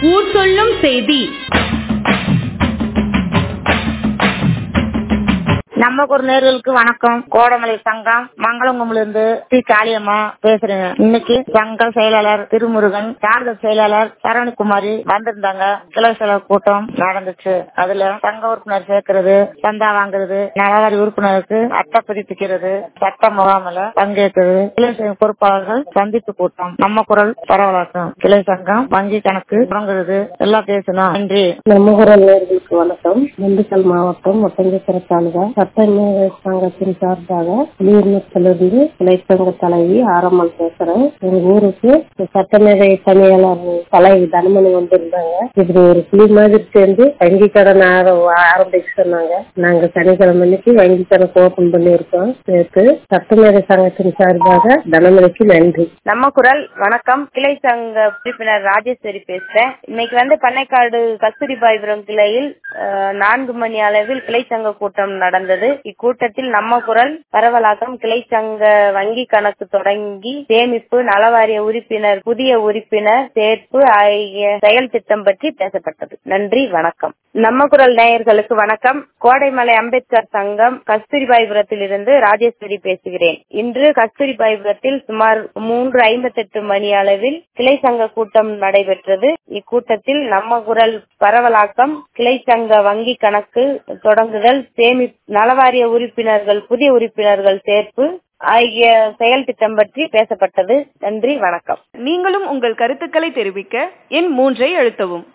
ஊர் சொல்லும் செய்தி நம்ம ஒரு நேர்களுக்கு வணக்கம் கோடமலை சங்கம் மங்களங்கும்ல இருந்து ஸ்ரீ காளியம்மா பேசுறேன் இன்னைக்கு சங்க செயலாளர் திருமுருகன் சாரத செயலாளர் சரவணகுமாரி வந்திருந்தாங்க கிளை செலவு கூட்டம் நடந்துச்சு அதுல சங்க உறுப்பினர் சேர்க்கிறது சந்தா வாங்குறது நலவாரி உறுப்பினருக்கு அட்டை பதிப்பிக்கிறது சட்ட முகாமில் பங்கேற்கிறது கிளை சங்க பொறுப்பாளர்கள் சந்திப்பு கூட்டம் நம்ம குரல் பரவலாக்கம் கிளை சங்கம் வங்கி கணக்கு தொடங்குறது எல்லாம் பேசணும் நன்றி நம்ம குரல் நேர்களுக்கு வணக்கம் திண்டுக்கல் மாவட்டம் ஒட்டஞ்சத்திர தாலுகா சட்டமேதை சங்கத்தின் சார்பாக குடியிருப்பிலிருந்து இலைச்சங்க தலைவி ஆரம்பல் பேசுறேன் எங்க ஊருக்கு சட்டமேதை பணியாளர் தலைவி தனமணி வந்திருந்தாங்க இப்படி ஒரு குழி மாதிரி சேர்ந்து வங்கி கடன் ஆர- ஆரம்பிக்க சொன்னாங்க நாங்க சனிக்கிழமை அன்னைக்கு வங்கி கணக்கு ஓபன் பண்ணியிருக்கோம் நேற்று சட்டமேதை சங்கத்தின் சார்பாக தனமணிக்கு நன்றி நம்ம குரல் வணக்கம் கிளை சங்க உறுப்பினர் ராஜேஸ்வரி பேசுறேன் இன்னைக்கு வந்து பண்ணைக்காடு கஸ்தூரிபாய்புரம் கிளையில் அஹ், நான்கு மணி அளவில் கிளை சங்க கூட்டம் நடந்தது இக்கூட்டத்தில் நம்ம குரல் பரவலாக்கம் கிளை சங்க வங்கி கணக்கு தொடங்கி சேமிப்பு நலவாரிய உறுப்பினர் புதிய உறுப்பினர் சேர்ப்பு ஆகிய செயல் திட்டம் பற்றி பேசப்பட்டது நன்றி வணக்கம் நம்ம குரல் நேயர்களுக்கு வணக்கம் கோடைமலை அம்பேத்கர் சங்கம் கஸ்தூரிபாய்புரத்தில் இருந்து ராஜேஸ்வரி பேசுகிறேன் இன்று கஸ்தூரிபாய்புரத்தில் சுமார் மூன்று ஐம்பத்தெட்டு மணி அளவில் கிளை சங்க கூட்டம் நடைபெற்றது இக்கூட்டத்தில் நம்ம குரல் பரவலாக்கம் கிளை சங்க வங்கி கணக்கு தொடங்குதல் சேமி நலவாரிய உறுப்பினர்கள் புதிய உறுப்பினர்கள் சேர்ப்பு ஆகிய செயல் திட்டம் பற்றி பேசப்பட்டது நன்றி வணக்கம் நீங்களும் உங்கள் கருத்துக்களை தெரிவிக்க எண் மூன்றை அழுத்தவும்